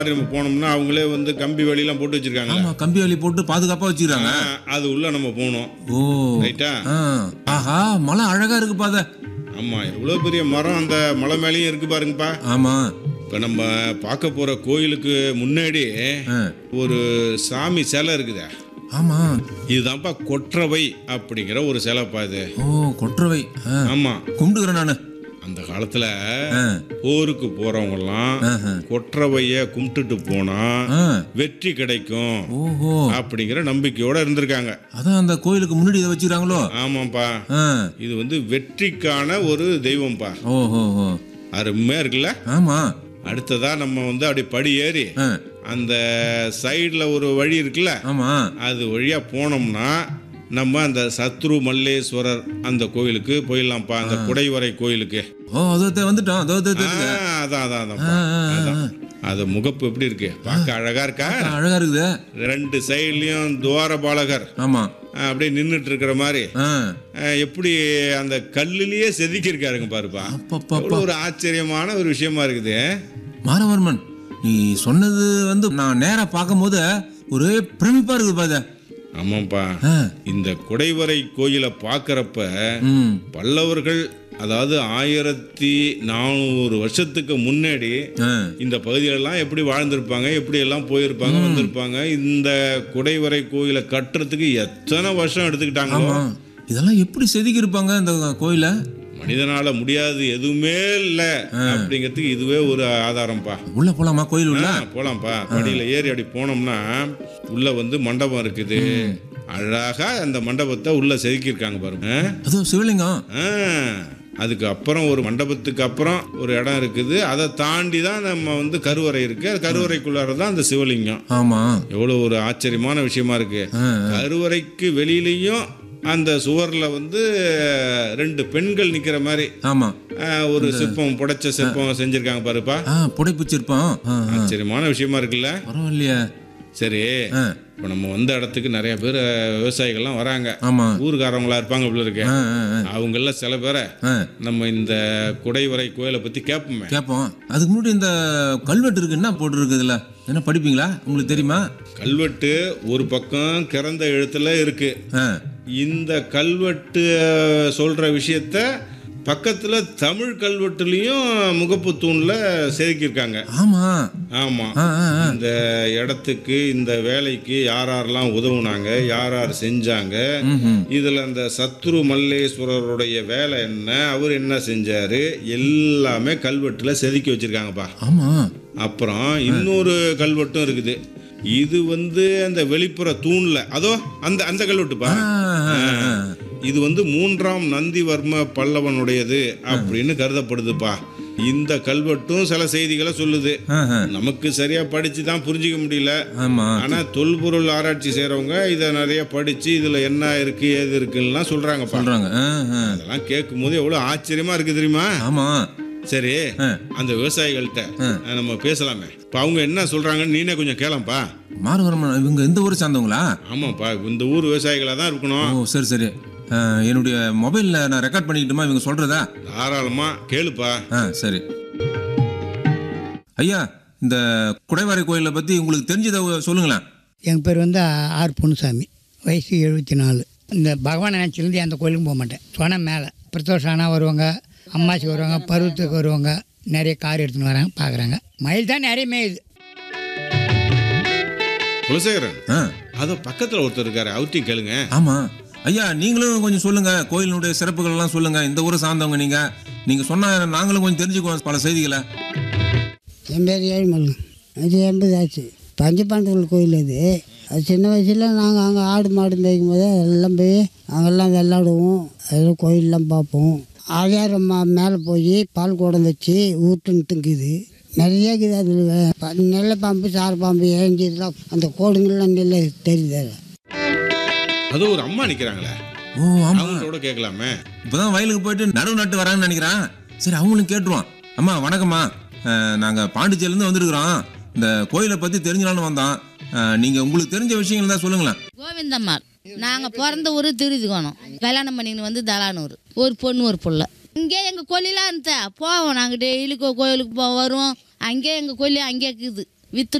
நம்ம போனோம்னா அவங்களே வந்து கம்பி வேலியெல்லாம் போட்டு வச்சிருக்காங்க ஆமா கம்பி வேலி போட்டு பாதுகாப்பா வச்சுக்கிறாங்க அது உள்ள நம்ம போகணும் ஓ ரைட்டா ஆ. ஆஹா மலை அழகா இருக்கு பாத ஆமா எவ்வளோ பெரிய மரம் அந்த மலை மேலேயும் இருக்கு பாருங்கப்பா ஆமா இப்போ நம்ம பார்க்க போற கோயிலுக்கு முன்னாடி ஆ. ஒரு சாமி சிலை இருக்குதே ஆமா இதுதான்ப்பா கொற்றவை அப்படிங்கிற ஒரு சிலைப்பா இது ஓ கொற்றவை ஆ. ஆமா கும்பிட்டுக்கிறேன் நானு அந்த காலத்துல ஆ. போருக்கு போறவங்கலாம் ஆஹா. கொற்றவைய கும்பிட்டுட்டு போனா ஆ. வெற்றி கிடைக்கும் ஓஹோ அப்படிங்கிற நம்பிக்கையோட இருந்திருக்காங்க அதான் அந்த கோயிலுக்கு முன்னாடி இதை வச்சுக்கிறாங்களோ ஆமாப்பா ஆ. இது வந்து வெற்றிக்கான ஒரு தெய்வம்ப்பா ஓஹோ ஓ. அருமையா இருக்குல்ல ஆமா அடுத்ததா நம்ம வந்து அப்படி படி ஏறி ஆ. அந்த சைடுல ஒரு வழி இருக்குல்ல ஆமா அது வழியா போனோம்னா நம்ம அந்த சத்ரு மல்லேஸ்வரர் அந்த கோயிலுக்கு போயிடலாம்ப்பா அந்த குடைவரை கோயிலுக்கு ஓ அதோ தே- வந்துட்டோம் அதோ தே- ஆ, தெரியுது. அதான் அதான் ஆ, அதான்ப்பா. ஆ, ஆ, அதான் அது முகப்பு எப்படி இருக்கு பார்க்க அழகா இருக்கா ஆ, அழகா இருக்குது ரெண்டு சைட்லயும் துவாரபாலகர் ஆமா ஆ, அப்படியே நின்றுட்டு இருக்கிற மாதிரி ஆ. ஆ, எப்படி அந்த கல்லுலயே செதுக்கி இருக்காருங்க பாருப்பா அப்பப்பா எவ்வளவு ஒரு ஆச்சரியமான ஒரு விஷயமா இருக்குது மாரவர்மன் நீ சொன்னது வந்து நான் நேரா பார்க்கும்போது ஒரே பிரமிப்பா இருக்குது பாத ஆமாப்பா ஆ. இந்த குடைவரை கோயிலை பார்க்கறப்ப ம் பல்லவர்கள் அதாவது ஆயிரத்தி நானூறு வருஷத்துக்கு முன்னாடி ஆ. இந்த பகுதிகளெல்லாம் எப்படி வாழ்ந்திருப்பாங்க எப்படி எல்லாம் போயிருப்பாங்க வந்திருப்பாங்க இந்த குடைவரை கோயிலை கட்டுறதுக்கு எத்தனை வருஷம் எடுத்துக்கிட்டாங்களோ ஆமா இதெல்லாம் எப்படி செதுக்கி இருப்பாங்க இந்த கோயில மனிதனால முடியாது எதுவுமே இல்லை அப்படிங்கிறதுக்கு இதுவே ஒரு ஆதாரம்ப்பா உள்ள போலாமா கோயில் உள்ள ஆ, போலாம்ப்பா படியில ஏறி அப்படி போனோம்னா உள்ள வந்து மண்டபம் இருக்குது அழகா அந்த மண்டபத்தை உள்ள செதுக்கியிருக்காங்க பாருங்க அதோ சிவலிங்கம் ஆ, அதுக்கு அப்புறம் ஒரு மண்டபத்துக்கு அப்புறம் ஒரு இடம் இருக்குது அதை தாண்டி தான் நம்ம வந்து கருவறை இருக்கு அது கருவறைக்குள்ளார தான் அந்த சிவலிங்கம் ஆமா எவ்வளோ ஒரு ஆச்சரியமான விஷயமா இருக்கு ஆ. கருவறைக்கு வெளியிலையும் அந்த சுவர்ல வந்து ரெண்டு பெண்கள் நிக்கிற மாதிரி ஆமா ஆ, ஒரு சிற்பம் புடைச்ச சிற்பம் செஞ்சிருக்காங்க பாருப்பா ஆ புடைப்பிச்சிருப்பான் ஆ, ஆ. ஆச்சரியமான விஷயமா இருக்குல்ல பரவாயில்லையே சரி ஆ, இப்போ நம்ம வந்த இடத்துக்கு நிறைய பேர் விவசாயிகள்லாம் வராங்க ஆமா ஊருக்காரவங்களா இருப்பாங்க போல இருக்கு ஆ, ஆ, ஆ. அவங்கள சில பேரை ஆ, நம்ம இந்த குடைவரை கோயிலை பத்தி கேட்போமே கேட்போம் அதுக்கு முன்னாடி இந்த கல்வெட்டு இருக்கு என்ன போட்டுருக்கு இதுல என்ன படிப்பீங்களா உங்களுக்கு தெரியுமா கல்வெட்டு ஒரு பக்கம் கிறந்த எழுத்துல இருக்கு ஆ, இந்த கல்வெட்டு சொல்ற விஷயத்த பக்கத்துல தமிழ் கல்வெட்டுலயும் முகப்பு தூண்ல செதுக்கியிருக்காங்க ஆமா ஆமா ஆ, ஆ, ஆ. இந்த இடத்துக்கு இந்த வேலைக்கு யார் யாரெல்லாம் உதவுனாங்க யார் யார் செஞ்சாங்க ம்ஹும். இதுல அந்த சத்ரு மல்லேஸ்வரருடைய வேலை என்ன அவர் என்ன செஞ்சாரு எல்லாமே கல்வெட்டுல செதுக்கி வச்சிருக்காங்கப்பா ஆமா அப்புறம் இன்னொரு கல்வெட்டும் இருக்குது இது வந்து அந்த வெளிப்புற தூண்ல அதோ அந்த அந்த கல்வெட்டுப்பா ஆ, ஆ, ஆ. இது வந்து மூன்றாம் நந்திவர்ம பல்லவனுடையது அப்படின்னு கருதப்படுதுப்பா இந்த கல்வெட்டும் சில செய்திகளை சொல்லுது ஆ, ஆ. நமக்கு சரியா படிச்சு தான் புரிஞ்சிக்க முடியல ஆமா ஆனா தொல்பொருள் ஆராய்ச்சி செய்றவங்க இதை நிறைய படிச்சு இதுல என்ன இருக்கு ஏது இருக்குன்னா சொல்றாங்கப்பா சொல்றாங்க ஆ, ஆ. அதெல்லாம் கேட்கும் போது எவ்வளவு ஆச்சரியமா இருக்கு தெரியுமா ஆமா சரி ஆ. அந்த விவசாயிகள்கிட்ட அஹ், நம்ம பேசலாமே இப்ப அவங்க என்ன சொல்றாங்கன்னு நீனே கொஞ்சம் கேளம்பா மாரவரமன் இவங்க எந்த ஊரை சார்ந்தவங்களா ஆமாப்பா இந்த ஊர் விவசாயிகளா தான் இருக்கணும் ஓ சரி சரி ஆ, என்னுடைய மொபைலில் நான் ரெக்கார்ட் பண்ணிக்கிட்டுமா இவங்க சொல்கிறதா தாராளமா கேளுப்பா ஆ சரி ஐயா இந்த குடைவரை கோயிலை பற்றி உங்களுக்கு தெரிஞ்சதை சொல்லுங்களேன் எங்கள் பேர் வந்து ஆர் பொன்னுசாமி வயசு எழுபத்தி நாலு இந்த பகவான் நினச்சிலேருந்து அந்த கோயிலுக்கும் போக மாட்டேன் சொன்ன மேலே பிரதோஷம் ஆனால் வருவாங்க அம்மாசி வருவாங்க பருவத்துக்கு வருவாங்க நிறைய கார் எடுத்துன்னு வராங்க பார்க்குறாங்க மயில் தான் நிறைய மேயுது குலசேகரன் ஆ அதோ பக்கத்துல ஒருத்தர் இருக்காரு அவர்த்தையும் கேளுங்க ஆமாம் ஐயா நீங்களும் கொஞ்சம் சொல்லுங்கள் கோயிலினுடைய சிறப்புகள் எல்லாம் சொல்லுங்கள் இந்த ஊரை சார்ந்தவங்க நீங்கள் நீங்கள் சொன்னால் நாங்களும் கொஞ்சம் தெரிஞ்சுக்குவோம் பல செய்திகளை என் பேர் ஏழுமல்லு அது எண்பது ஆச்சு பஞ்சபாண்டவர்கள் கோயில் அது அது சின்ன வயசில் நாங்கள் அங்கே ஆடு மாடு மேய்க்கும் போது எல்லாம் போய் அங்கெல்லாம் விளாடுவோம் அதெல்லாம் கோயிலெலாம் பார்ப்போம் ஆழியாரம் மேலே போய் பால் குடம் வச்சு ஊட்டுன்னு இருக்குது நிறைய இருக்குது அதில் நெல்லை பாம்பு சார பாம்பு ஏஞ்சி இதெல்லாம் அந்த கோடுங்கள்லாம் நெல்லை தெரியுது அது அதோ ஒரு அம்மா நிக்கிறாங்களே ஓ ஆமாம் அவங்களோட கேட்கலாமே இப்போதான் வயலுக்கு போயிட்டு நடுவு நட்டு வராங்கன்னு நினைக்கிறேன் சரி அவங்களும் கேட்டுருவோம் அம்மா வணக்கம்மா நாங்கள் பாண்டிச்சேரிலேருந்து வந்திருக்கிறோம் இந்த கோயிலை பற்றி தெரிஞ்சலான்னு வந்தோம் அஹ், நீங்க உங்களுக்கு தெரிஞ்ச விஷயங்கள் தான் சொல்லுங்களேன் கோவிந்தம்மாள் நாங்கள் பிறந்த ஊர் திருதிக்கோணம் கல்யாணம் பண்ணின்னு வந்து தலானூர் ஒரு பொண்ணு ஒரு புள்ள இங்கே எங்கள் கொல்லிலாம் இருந்த போவோம் நாங்கள் டெய்லி கோ- கோயிலுக்கு போ வருவோம் அங்கே எங்கள் கொல்லி அங்கே இருக்குது வித்து